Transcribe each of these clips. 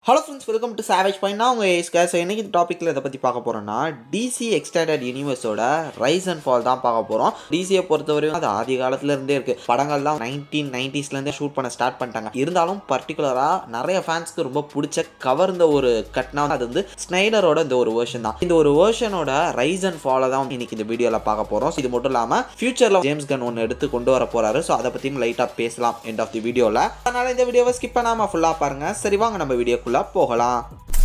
hello friends welcome to savage point நான் உங்கள் ஏஸ்கா so இன்றைக்கி டாப்பிக்கில் இதை பற்றி பார்க்க போகிறோன்னா டிசி எக்ஸ்டேண்டட் யூனிவர்ஸோட ரைஸ் அண்ட் ஃபால் தான் பார்க்க போகிறோம் டிசியை பொறுத்தவரையும் அது ஆதி காலத்துல இருந்தே இருக்குது படங்கள்லாம் நைன்டீன் நைன்டிஸ்லேருந்தே ஷூட் பண்ண ஸ்டார்ட் பண்ணிட்டாங்க இருந்தாலும் பர்டிகுலராக நிறைய ஃபேன்ஸ்க்கு ரொம்ப பிடிச்ச கவர்ந்த ஒரு கட்னா அது வந்து ஸ்னைடரோட இந்த ஒரு வேர்ஷன் தான் இந்த ஒரு வேர்ஷனோட ரைஸ் அண்ட் ஃபாலை தான் இன்னைக்கு இந்த வீடியோவில் பார்க்க போகிறோம் இது மட்டும் இல்லாமல் ஃபியூச்சரில் ஜேம்ஸ் கன் ஒன்று எடுத்து கொண்டு வர போகிறாரு ஸோ அதை பற்றியும் லைட்டாக பேசலாம் எண்ட் ஆஃப் தி வீடியோவில் அதனால் இந்த வீடியோவை ஸ்கிப் பண்ணாமல் ஃபுல்லாக பாருங்கள் சரி வாங்க நம்ம வீடியோக்குள்ளே போகலாம்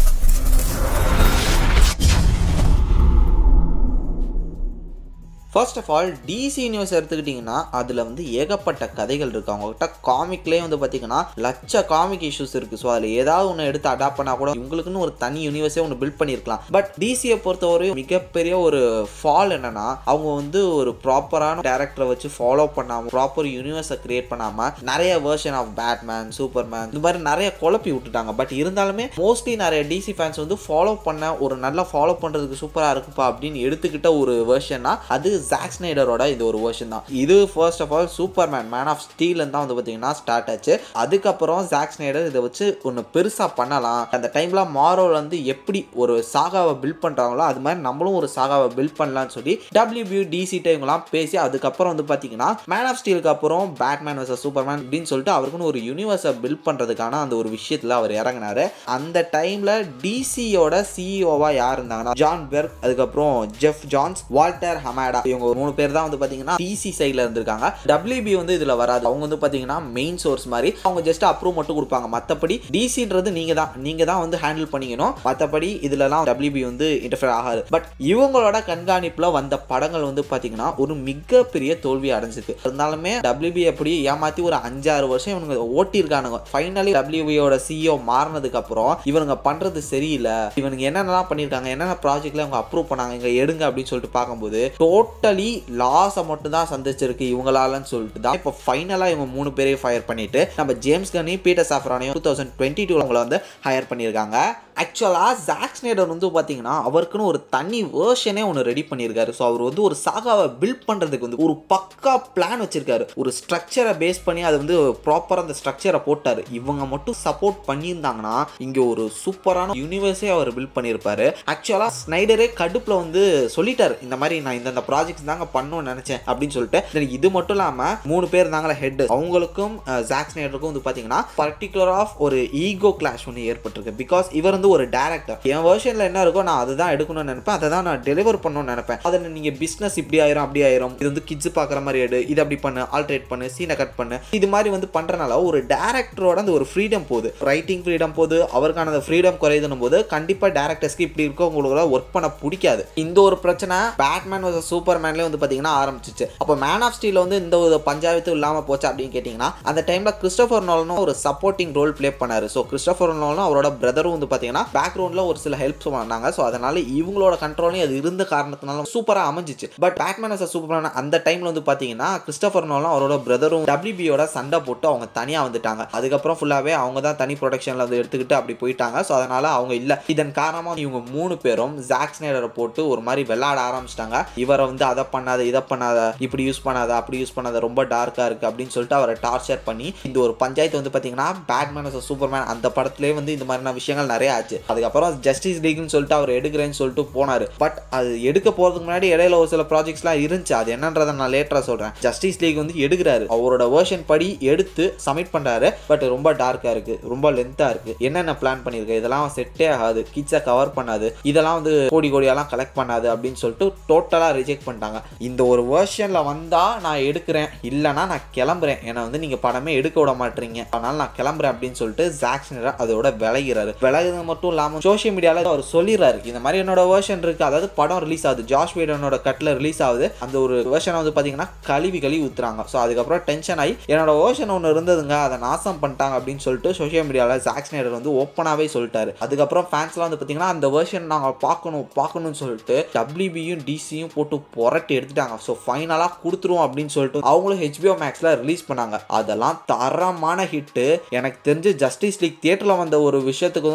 first of all DC news எடுத்துக்கிட்டிங்கன்னா அதில் வந்து ஏகப்பட்ட கதைகள் இருக்குது அவங்ககிட்ட காமிக்லேயே வந்து பார்த்தீங்கன்னா லட்ச காமிக் இஷ்யூஸ் இருக்குது ஸோ அதில் ஏதாவது ஒன்று எடுத்து அடாப்ட் பண்ணால் கூட இவங்களுக்குன்னு ஒரு தனி யூனிவர்ஸே ஒன்று பில்ட் பண்ணியிருக்கலாம் பட் டிசியை பொறுத்தவரையும் மிகப்பெரிய ஒரு ஃபால் என்னன்னா அவங்க வந்து ஒரு ப்ராப்பரான டேரக்டரை வச்சு ஃபாலோ பண்ணாமல் ப்ராப்பர் யூனிவர்ஸை கிரியேட் பண்ணாமல் நிறைய வேர்ஷன் ஆஃப் பேட்மேன் சூப்பர்மேன் இந்த மாதிரி நிறைய குழப்பி விட்டுட்டாங்க பட் இருந்தாலுமே மோஸ்ட்லி நிறைய டிசி ஃபேன்ஸ் வந்து ஃபாலோ பண்ண ஒரு நல்லா ஃபாலோ பண்ணுறதுக்கு சூப்பராக இருக்குப்பா அப்படின்னு எடுத்துக்கிட்ட ஒரு வேர்ஷன்னா அது ஜாக் ஸ்னைடரோட இது ஒரு வேர்ஷன் தான் இது first of all Superman Man of Steel தான் வந்து பார்த்தீங்கன்னா ஸ்டார்ட் ஆச்சு அதுக்கப்புறம் ஜாக் ஸ்னைடர் இதை வச்சு ஒன்று பெருசாக பண்ணலாம் அந்த டைமில் மாரோவில் வந்து எப்படி ஒரு சாகாவை பில்ட் பண்ணுறாங்களோ அது மாதிரி நம்மளும் ஒரு சாகாவை பில்ட் பண்ணலாம்னு சொல்லி டபிள்யூபியூ டிசிட்ட இவங்கலாம் பேசி அதுக்கப்புறம் வந்து பார்த்தீங்கன்னா மேன் ஆஃப் ஸ்டீலுக்கு அப்புறம் பேட்மேன் வர்சஸ் சூப்பர்மேன் அப்படின்னு சொல்லிட்டு அவருக்குன்னு ஒரு யூனிவர்ஸை பில்ட் பண்ணுறதுக்கான அந்த ஒரு விஷயத்தில் அவர் இறங்கினாரு அந்த டைமில் டிசியோட சிஇஓவாக யார் இருந்தாங்கன்னா ஜான் பெர்க் அதுக்கப்புறம் ஜெஃப் ஜான்ஸ் வால்டர் ஹமாடா இவங்க ஒரு மூணு பேர் தான் வந்து பார்த்தீங்கன்னா டிசி சைடில் இருந்திருக்காங்க டபிள்யூபி வந்து இதில் வராது அவங்க வந்து பார்த்தீங்கன்னா மெயின் சோர்ஸ் மாதிரி அவங்க ஜஸ்ட் அப்ரூவ் மட்டும் கொடுப்பாங்க மற்றபடி டிசின்றது நீங்கள் தான் நீங்கள் தான் வந்து ஹேண்டில் பண்ணிக்கணும் மற்றபடி இதுலலாம் டபிள்யூபி வந்து இன்டர்ஃபியர் ஆகாது பட் இவங்களோட கண்காணிப்பில் வந்த படங்கள் வந்து பார்த்தீங்கன்னா ஒரு மிகப்பெரிய தோல்வி அடைஞ்சிருக்கு இருந்தாலுமே டபிள்யூபி எப்படி ஏமாற்றி ஒரு அஞ்சாறு வருஷம் இவனுங்க ஓட்டியிருக்கானுங்க ஃபைனலி டபிள்யூபியோட சிஇஓ மாறினதுக்கு அப்புறம் இவனுங்க பண்ணுறது சரியில்லை இவனுங்க என்னென்னலாம் பண்ணியிருக்காங்க என்னென்ன ப்ராஜெக்ட்ல அவங்க அப்ரூவ் பண்ணாங்க இங்கே எடுங்க அப்படின்னு சொல்லிட்டு பார்க்கும்போது டோட்டலி லாஸை மட்டும் தான் சந்திச்சிருக்கு இவங்களாலன்னு சொல்லிட்டு தான் இப்போ ஃபைனலாக இவங்க மூணு பேரையும் ஃபயர் பண்ணிட்டு நம்ம ஜேம்ஸ் கனையும் பீட்டர் சாஃப்ரானையும் டூ தௌசண்ட் டுவெண்ட்டி டூ அவங்கள வந்து ஹையர் பண்ணியிருக்காங்க ஆக்சுவலாக ஜாக் ஸ்னேடர் வந்து பார்த்தீங்கன்னா அவருக்குன்னு ஒரு தனி வேர்ஷனே ஒன்று ரெடி பண்ணியிருக்காரு ஸோ அவர் வந்து ஒரு சாகாவை பில்ட் பண்ணுறதுக்கு வந்து ஒரு பக்கா பிளான் வச்சிருக்காரு ஒரு ஸ்ட்ரக்சரை பேஸ் பண்ணி அதை வந்து ப்ராப்பராக அந்த ஸ்ட்ரக்சரை போட்டார் இவங்க மட்டும் சப்போர்ட் பண்ணியிருந்தாங்கன்னா இங்கே ஒரு சூப்பரான யூனிவர்ஸே அவர் பில்ட் பண்ணியிருப்பாரு ஆக்சுவலாக ஸ்னைடரே கடுப்பில் வந்து சொல்லிட்டாரு இந்த மாதிரி நான் இந்தந்த ப்ராஜெக்ட்ஸ் தாங்க பண்ணணும்னு நினச்சேன் அப்படின்னு சொல்லிட்டு then இது மட்டும் இல்லாமல் மூணு பேர் இருந்தாங்களே ஹெட் அவங்களுக்கும் ஜாக் ஸ்னைடருக்கும் வந்து பார்த்தீங்கன்னா பர்டிகுலர் ஆஃப் ஒரு ஈகோ கிளாஷ் ஒன்று ஏற்பட்டிருக்கு பிகாஸ் இவர் வந்து ஒரு டேரக்டர் என் வேர்ஷனில் என்ன இருக்கோ நான் அதுதான் எடுக்கணும்னு நினைப்பேன் அதை தான் நான் டெலிவர் பண்ணணும்னு நினைப்பேன் அதில் நீங்கள் பிஸ்னஸ் இப்படி ஆயிரும் அப்படி ஆயிரும் இது வந்து கிட்ஸ் பார்க்குற மாதிரி எடு இது அப்படி பண்ணு ஆல்ட்ரேட் பண்ணு சீனை கட் பண்ணு இது மாதிரி வந்து பண்ணுறனால ஒரு டேரக்டரோட அந்த ஒரு ஃப்ரீடம் போகுது ரைட்டிங் ஃப்ரீடம் போகுது அவருக்கான அந்த ஃப்ரீடம் குறையுதுன்னு போது கண்டிப்பாக டேரக்டர்ஸ்க்கு இப்படி இருக்க உங்களுக்கு ஒர்க் பண்ண பிடிக்காது இந்த ஒரு பிரச்சனை பேட்மேன் வர்சஸ் சூப்பர் மேன்லேயே வந்து பார்த்தீங்கன்னா ஆரம்பிச்சிச்சு அப்போ மேன் ஆஃப் ஸ்டீல் வந்து இந்த ஒரு பஞ்சாயத்து இல்லாமல் போச்சு அப்படின்னு கேட்டிங்கன்னா அந்த டைமில் கிறிஸ்டோஃபர் நோலனும் ஒரு சப்போர்ட்டிங் ரோல் ப்ளே பண்ணாரு ஸோ கிறிஸ்டோஃபர் நோலனும் அவரோட பிரதரும் வந்து பார்த்தீங்கன்னா பேக்ரவுண்டில் ஒரு சில ஹெல்ப்ஸ் பண்ணாங்க ஸோ அதனால இவங்களோட கண்ட்ரோலையும் அது இருந்த காரணத்தினால சூப்பராக அமைஞ்சிச்சு பட் பேட்மேன் அஸ் சூப்பரான அந்த டைமில் வந்து பார்த்தீங்கன்னா கிறிஸ்டோஃபர் நோலும் அவரோட பிரதரும் டபிள்யூபியோட சண்டை போட்டு அவங்க தனியாக வந்துட்டாங்க அதுக்கப்புறம் ஃபுல்லாகவே அவங்க தான் தனி ப்ரொடக்ஷனில் வந்து எடுத்துக்கிட்டு அப்படி போயிட்டாங்க ஸோ அதனால அவங்க இல்லை இதன் காரணமாக இவங்க மூணு பேரும் ஜாக் ஸ்னைடரை போட்டு ஒரு மாதிரி விளையாட ஆரம்பிச்சிட்டாங்க இவரை வந்து அதை பண்ணாத இதை பண்ணாத இப்படி யூஸ் பண்ணாத அப்படி யூஸ் பண்ணாத ரொம்ப டார்க்காக இருக்குது அப்படின்னு சொல்லிட்டு அவரை டார்ச்சர் பண்ணி இந்த ஒரு பஞ்சாயத்து வந்து பார்த்தீங்கன்னா பேட்மேன் சூப்பர்மேன் அந்த படத்துலேயே வந்து இந்த மாதிரியான விஷயங்கள் நிறைய ஆச்சு அதுக்கப்புறம் ஜஸ்டிஸ் லீக்னு சொல்லிட்டு அவர் எடுக்கிறேன்னு சொல்லிட்டு போனார் பட் அது எடுக்க போகிறதுக்கு முன்னாடி இடையில ஒரு சில ப்ராஜெக்ட்ஸ்லாம் இருந்துச்சு அது என்னன்றதை நான் லேட்டராக சொல்கிறேன் ஜஸ்டிஸ் லீக் வந்து எடுக்கிறாரு அவரோட வேர்ஷன் படி எடுத்து சப்மிட் பண்ணுறாரு பட் ரொம்ப டார்க்காக இருக்குது ரொம்ப லென்த்தாக இருக்குது என்னென்ன பிளான் பண்ணியிருக்கு இதெல்லாம் செட்டே ஆகாது கிட்ஸை கவர் பண்ணாது இதெல்லாம் வந்து கோடி கோடியெல்லாம் கலெக்ட் பண்ணாது அப்படின்னு சொல்லிட்டு டோட்டலாக ரிஜெக்ட் பண்ணிட்டாங்க இந்த ஒரு வேர்ஷனில் வந்தால் நான் எடுக்கிறேன் இல்லைனா நான் கிளம்புறேன் என்னை வந்து நீங்கள் படமே எடுக்க விட மாட்டீங்க அதனால் நான் கிளம்புறேன் அப்படின்னு சொல்லிட்டு ஜாக்சனரை அதோட விலகிறாரு விலகுது மட்டும் இல்லாமல் சோஷியல் மீடியாவில் அவர் சொல்லிடுறாரு இந்த மாதிரி என்னோட வேர்ஷன் இருக்குது அதாவது படம் ரிலீஸ் ஆகுது ஜாஷ் வீடனோட கட்டில் ரிலீஸ் ஆகுது அந்த ஒரு வேர்ஷனை வந்து பார்த்தீங்கன்னா கழுவி கழுவி ஊத்துறாங்க ஸோ அதுக்கப்புறம் டென்ஷன் ஆகி என்னோட வேர்ஷன் ஒன்று இருந்ததுங்க அதை நாசம் பண்ணிட்டாங்க அப்படின்னு சொல்லிட்டு சோஷியல் மீடியாவில் ஜாக்ஸ்னேடர் வந்து ஓப்பனாகவே சொல்லிட்டாரு அதுக்கப்புறம் ஃபேன்ஸ்லாம் வந்து பார்த்தீங்கன்னா அந்த வேர்ஷன் நாங்கள் பார்க்கணும் பார்க்கணும்னு சொல்லிட்டு டபிள்யூபியும் டிசியும் போட்டு புரட்டி எடுத்துட்டாங்க ஸோ ஃபைனலாக கொடுத்துருவோம் அப்படின்னு சொல்லிட்டு அவங்களும் ஹெச்பிஓ மேக்ஸில் ரிலீஸ் பண்ணாங்க அதெல்லாம் தரமான ஹிட்டு எனக்கு தெரிஞ்சு ஜஸ்டிஸ் லீக் தியேட்டரில் வந்த ஒரு விஷயத்துக்கு வந்து பார்த்தீங்கன்னா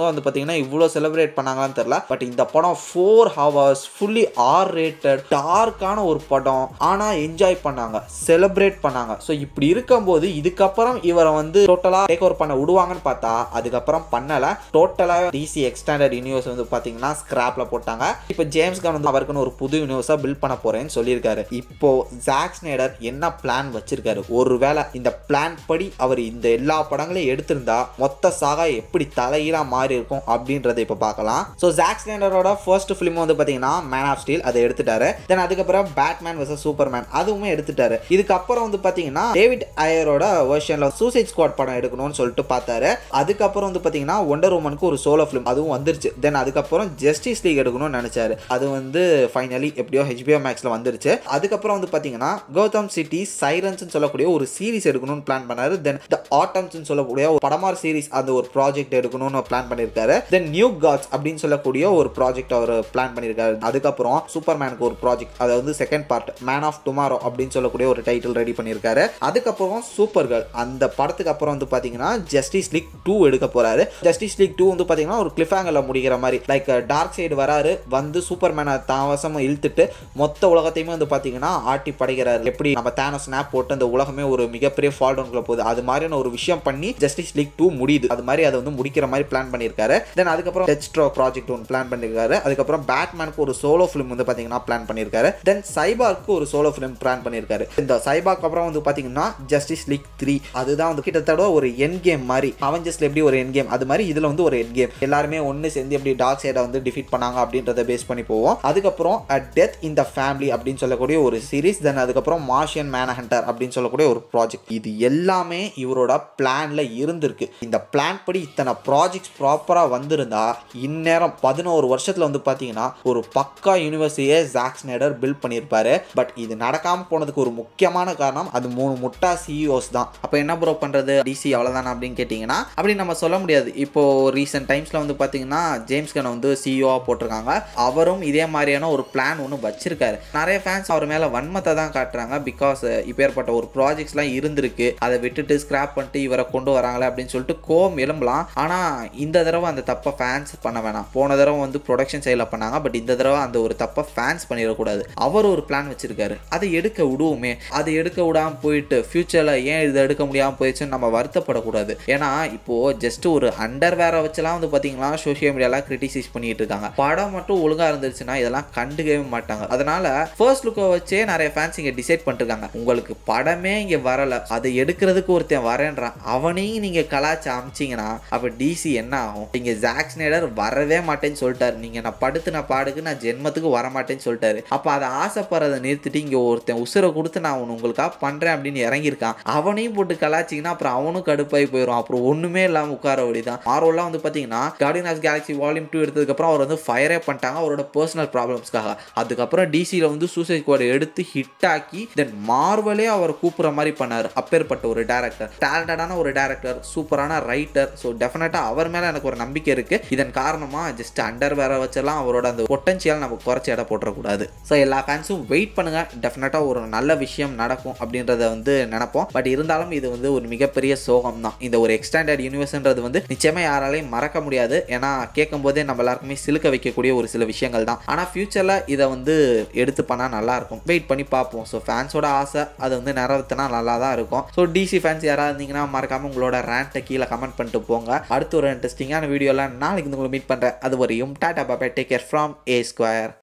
பார்த்தீங்கன்னா இவ்வளோ செலிப்ரேட் பண்ணாங்களான்னு தெரில பட் இந்த படம் four hours fully R rated டார்க்கான ஒரு படம் ஆனால் என்ஜாய் பண்ணாங்க செலிப்ரேட் பண்ணாங்க ஸோ இப்படி இருக்கும்போது இதுக்கப்புறம் இவரை வந்து டோட்டலாக டேக் ஓவர் பண்ண விடுவாங்கன்னு பார்த்தா அதுக்கப்புறம் பண்ணலை டோட்டலாக டிசி எக்ஸ்டாண்டர்ட் யூனிவர்ஸ் வந்து பார்த்தீங்கன்னா ஸ்கிராப்பில் போட்டாங்க இப்போ ஜேம்ஸ் கன் வந்து அவருக்குன்னு ஒரு புது யூனிவர்ஸாக பில்ட் பண்ண போறேன்னு சொல்லியிருக்காரு இப்போ ஜாக் ஸ்னைடர் என்ன பிளான் வச்சிருக்காரு ஒருவேளை இந்த பிளான் படி அவர் இந்த எல்லா படங்களையும் எடுத்திருந்தா மொத்த சாகா எப்படி தலையீழா மாறி இருக்கும் அப்படின்றத இப்போ பார்க்கலாம் ஸோ ஜாக் ஸ்னைடரோட ஃபர்ஸ்ட் ஃபிலிம் வந்து பார்த்தீங்கன்னா மேன் ஆஃப் ஸ்டீல் அதை எடுத்துட்டாரு தென் அதுக்கப்புறம் பேட்மேன் வர்சஸ் சூப்பர்மேன் அதுவுமே எடுத்துட்டாரு இதுக்கப்புறம் வந்து பார்த்தீங்கன்னா டேவிட் ஐயரோட வெர்ஷனில் சூசைட் ஸ்குவாட் படம் எடுக்கணும்னு சொல்லிட்டு பார்த்தாரு அதுக்கப்புறம் வந்து பார்த்தீங்கன்னா ஒண்டர் உமனுக்கு ஒரு சோலோ ஃபிலிம் அதுவும் வந்துருச்சு தென் அதுக்கப்புறம் ஜஸ்டிஸ் லீக் எடுக்கணும்னு நினைச்சாரு அது வந்து ஃபைனலி எப்படியோ ஹெச்பிஓ மேக்ஸில் வந்துருச்சு அதுக்கப்புறம் வந்து பார்த்தீங்கன்னா கௌதம் சிட்டி சைரன்ஸ் சொல்லக்கூடிய ஒரு சீரிஸ் எடுக்கணும்னு பிளான் பண்ணாரு தென் த ஆட்டம்ஸ் சொல்லக்கூடிய ஒரு படமார் சீரிஸ் அந்த ஒரு ப்ராஜெக்ட் எடுக்கணும்னு பிளான் பண்ணியிருக்காரு தென் நியூ காட்ஸ் அப்படின்னு சொல்லக்கூடிய ஒரு ப்ராஜெக்ட் அவர் பிளான் பண்ணியிருக்காரு அதுக்கப்புறம் சூப்பர்மேனுக்கு ஒரு ப்ராஜெக்ட் அதாவது second part Man of Tomorrow அப்படின்னு சொல்லக்கூடிய ஒரு டைட்டில் ரெடி பண்ணியிருக்காரு அதுக்கப்புறம் சூப்பர் கேர்ள் அந்த படத்துக்கு அப்புறம் வந்து பார்த்தீங்கன்னா ஜஸ்டிஸ் லீக் டூ எடுக்க போறாரு ஜஸ்டிஸ் லீக் டூ வந்து பார்த்தீங்கன்னா ஒரு கிளிஃப் ஆங்கிளில் முடிக்கிற மாதிரி லைக் டார்க் சைடு வராரு வந்து சூப்பர்மேனை தாவசம் இழுத்துட்டு மொத்த உலகத்தையுமே வந்து பார்த்தீங்கன்னா ஆட்டி படைக்கிறாரு எப்படி நம்ம தேனோ ஸ்னாப் போட்டு அந்த உலகமே ஒரு மிகப்பெரிய ஃபால் டவுன்குள்ள போகுது அது மாதிரியான ஒரு விஷயம் பண்ணி ஜஸ்டிஸ் லீக் டூ முடியுது அது மாதிரி அதை வந்து முடிக்கிற மாதிரி பிளான் பண்ணியிருக்காரு தென் அதுக்கப்புறம் டெச் ஸ்ட்ரோ ப்ராஜெக்ட் ஒன்று பிளான் பண்ணியிருக்காரு அதுக்கப்புறம் பேட்மேனுக்கு ஒரு சோலோ ஃபிலிம் வந்து பார்த்தீங்கன்னா பிளான் பண்ணியிருக்காரு தென் சைபார்க்கு ஒரு சோலோ ஃபிலிம் பிளான் பண்ணியிருக்காரு இந்த சைபார்க்கு அப்புறம் வந்து பார்த்தீங்கன்னா ஜஸ்டிஸ் லீக் த்ரீ அதுதான் வந்து கிட்டத்தட்ட ஒரு என் கேம் மாதிரி அவெஞ்சர்ஸ்ல எப்படி ஒரு என் கேம் அது மாதிரி இதுல வந்து ஒரு என் கேம் எல்லாருமே ஒன்று சேர்ந்து எப்படி டார்க் சைடை வந்து டிஃபீட் பண்ணாங்க அப்படின்றத பேஸ் பண்ணி போவோம் அதுக்கப்புறம் டெத் இன் த ஃபேமிலி அப்படின்னு சொல்லக்கூடிய ஒரு சீரிஸ் தென் அதுக்கப்புறம் மார்ஷியன் மேன் ஹண்டர் அப்படின்னு சொல்லக்கூடிய ஒரு ப்ராஜெக்ட் இது எல்லாமே இவரோட பிளான்ல இருந்திருக்கு இந்த பிளான் படி இத்தனை ப்ராஜெக்ட்ஸ் ப்ராப்பராக வந்திருந்தா இந்நேரம் பதினோரு வருஷத்துல வந்து பார்த்தீங்கன்னா ஒரு பக்கா யூனிவர்சிட்டியே ஜாக் ஸ்னைடர் பில்ட் பண்ணியிருப்பாரு பட் இது நடக்காம போனதுக்கு ஒரு முக்கியமான காரணம் அது மூணு முட்டா சிஇஓஸ் தான் அப்போ என்ன ப்ரோ பண்ணுறது டிசி அவ்வளோதானா அப்படின்னு கேட்டிங்கன்னா அப்படி நம்ம சொல்ல முடியாது இப்போ ரீசெண்ட் டைம்ஸில் வந்து பார்த்தீங்கன்னா ஜேம்ஸ் கன் வந்து சிஇஓவாக போட்டிருக்காங்க அவரும் இதே மாதிரியான ஒரு பிளான் ஒன்று வச்சிருக்காரு நிறைய ஃபேன்ஸ் அவர் மேலே வன்மத்தை தான் காட்டுறாங்க பிகாஸ் இப்பேற்பட்ட ஒரு ப்ராஜெக்ட்ஸ்லாம் இருந்திருக்கு அதை விட்டுட்டு ஸ்கிராப் பண்ணிட்டு இவரை கொண்டு வராங்களே அப்படின்னு சொல்லிட்டு கோம் எழும்பலாம் ஆனால் இந்த தடவை அந்த தப்பை ஃபேன்ஸ் பண்ண வேணாம் போன தடவை வந்து ப்ரொடக்ஷன் சைடில் பண்ணாங்க பட் இந்த தடவை அந்த ஒரு தப்பை ஃபேன்ஸ் பண்ணிடக்கூடாது அவர் ஒரு பிளான் வச்சிருக்காரு அதை எடுக்க விடுவோமே அதை எடுக்க விடாம போயிட்டு ஃபியூச்சரில் ஏன் இதை எடுக்க முடியாமல் போயிடுச்சுன்னு நம்ம வருத்தப்படக்கூடாது ஏன்னா இப்போ ஜஸ்ட் ஒரு அண்டர் வேரை வச்சுலாம் வந்து பார்த்தீங்கன்னா சோஷியல் மீடியாலாம் கிரிட்டிசைஸ் பண்ணிட்டு இருக்காங்க படம் மட்டும் ஒழுங்காக இருந்துச்சுன்னா இதெல்லாம் கண்டுக்கவே மாட்டாங்க அதனால ஃபர்ஸ்ட் லுக்கை வச்சே நிறைய ஃபேன்ஸ் இங்கே டிசைட் பண்ணிருக்காங்க உங்களுக்கு படமே இங்கே வரல அதை எடுக்கிறதுக்கு ஒருத்தன் வரேன்றான் அவனையும் நீங்கள் கலாச்சி அமிச்சிங்கன்னா அப்போ டிசி என்ன ஆகும் இங்கே ஜாக் ஸ்னைடர் வரவே மாட்டேன்னு சொல்லிட்டாரு நீங்கள் நான் படுத்துன பாடுக்கு நான் ஜென்மத்துக்கு வர மாட்டேன்னு சொல்லிட்டாரு அப்போ அதை ஆசைப்படுறதை நிறுத்திட்டு இங்கே ஒருத்தன் உசுரை கொடுத்து நான் உன் உங்களுக்காக பண்ணுறேன் அப்படின்னு இறங்கியிருக்கான் அவனையும் போட்டு கலாச்சிங்கன்னா அப்புறம் அவனும் கடுப்பாகி போயிடும் அப்புறம் ஒன்றுமே இல்லாமல் உட்கார தான் மார்வெல்லாம் வந்து பார்த்தீங்கன்னா Guardian of Galaxy volume two எடுத்ததுக்கப்புறம் அவர் வந்து ஃபயரே பண்ணிட்டாங்க அவரோட பர்சனல் ப்ராப்ளம்ஸ்க்காக அதுக்கப்புறம் டிசியில் வந்து சூசைட் ஸ்குவாட் எடுத்து ஹிட் ஆக்கி தென் மார்வலே அவர் கூப்பிட்ற மாதிரி பண்ணார் அப்பேற்பட்ட ஒரு டேரக்டர் டேலண்டடான ஒரு டேரக்டர் சூப்பரான ரைட்டர் ஸோ டெஃபினட்டாக அவர் மேலே எனக்கு ஒரு நம்பிக்கை இருக்குது இதன் காரணமாக ஜஸ்ட் அண்டர் வேற வச்செல்லாம் அவரோட அந்த பொட்டன்ஷியல் நம்ம குறைச்சி இட போட்டுறக்கூடாது ஸோ எல்லா ஃபேன்ஸும் வெயிட் பண்ணுங்க டெஃபினட்டாக ஒரு நல்ல விஷயம் நடக்கும் அப்படின்றத வந்து நினைப்போம் பட் இருந்தாலும் இது வந்து ஒரு மிகப்பெரிய சோகம் தான் இந்த ஒரு எக்ஸ்டாண்டர்ட் யூனிவர்ஸ்ன்றது வந்து நிச்சயமாக யாராலையும் மறக்க முடியாது ஏன்னா கேட்கும் போதே நம்ம எல்லாருக்குமே சிலுக்க வைக்கக்கூடிய ஒரு சில விஷயங்கள் தான் ஆனால் ஃபியூச்சரில் இதை வந்து எடுத்து பண்ணால் நல்லா இருக்கும் வெயிட் பண்ணி பார்ப்போம் ஸோ ஃபேன்ஸோட ஆசை அதை வந்து நிறைவேற்றினா நல்லா தான் இருக்கும் ஸோ டிசி ஃபேன்ஸ் யாராவது இருந்தீங்கன்னா மறக்காம உங்களோட ரேண்ட்டை கீழே கமெண்ட் பண்ணிட்டு போங்க அடுத்து ஒரு இன்ட்ரெஸ்டிங்கான வீடியோலாம் நாளைக்கு வந்து உங்களை மீட் பண்ணுறேன் அது வரையும் டாடா பாபா take care from A square